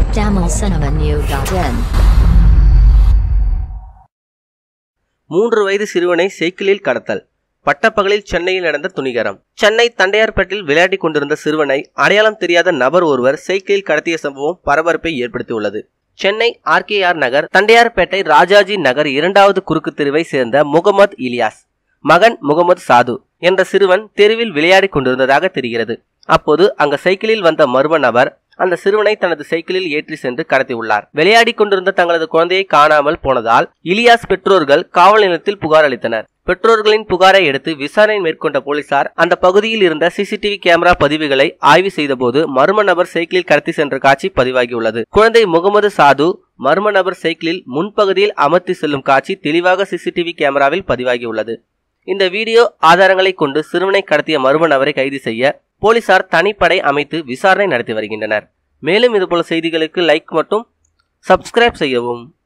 tamilcinemanew.in மூன்று வயது சிறுவனை சைக்கிளில் கடத்தல் பட்டப்பகலில் சென்னையில் நடந்த துணிகரம் சென்னை தண்டையார்பேட்டில் விளையாடிக் கொண்டிருந்த சிறுவனை அடையாளம் தெரியாத நபர் ஒருவர் சைக்கிளில் கடத்திய சம்பவம் பரபரப்பை ஏற்படுத்தியுள்ளது சென்னை ஆர்கேஆர் நகர் தண்டையார்பேட்டை ராஜாஜி நகர் இரண்டாவது குறுக்கு தெருவை சேர்ந்த முகமது இலியாஸ் மகன் முகமது சாது என்ற சிறுவன் தெருவில் விளையாடிக் கொண்டிருந்ததாக தெரிகிறது அப்போது அங்க சைக்கிளில் வந்த மர்ம நபர் அந்த சிறுவனை தனது சைக்கிளில் ஏற்றி சென்று கடத்தியுள்ளார் விளையாடிக் கொண்டிருந்த தங்களது குழந்தையை காணாமல் போனதால் இலியாஸ் பெற்றோர்கள் காவல் நிலையத்தில் புகார் அளித்தனர் பெற்றோர்களின் புகாரை எடுத்து விசாரணை மேற்கொண்ட போலீசார் அந்த பகுதியில் இருந்த சிசிடிவி கேமரா பதிவுகளை ஆய்வு செய்தபோது மர்ம நபர் சைக்கிளில் கடத்தி சென்ற காட்சி பதிவாகியுள்ளது குழந்தை முகமது சாது மர்ம நபர் சைக்கிளில் முன்பகுதியில் அமர்த்தி செல்லும் காட்சி தெளிவாக சிசிடிவி கேமராவில் பதிவாகியுள்ளது இந்த வீடியோ ஆதாரங்களை கொண்டு சிறுவனை கடத்திய மர்ம நபரை கைது செய்ய போலீசார் தனிப்படை அமைத்து விசாரணை நடத்தி வருகின்றனர் மேலும் இதுபோல செய்திகளுக்கு லைக் மற்றும் சப்ஸ்கிரைப் செய்யவும்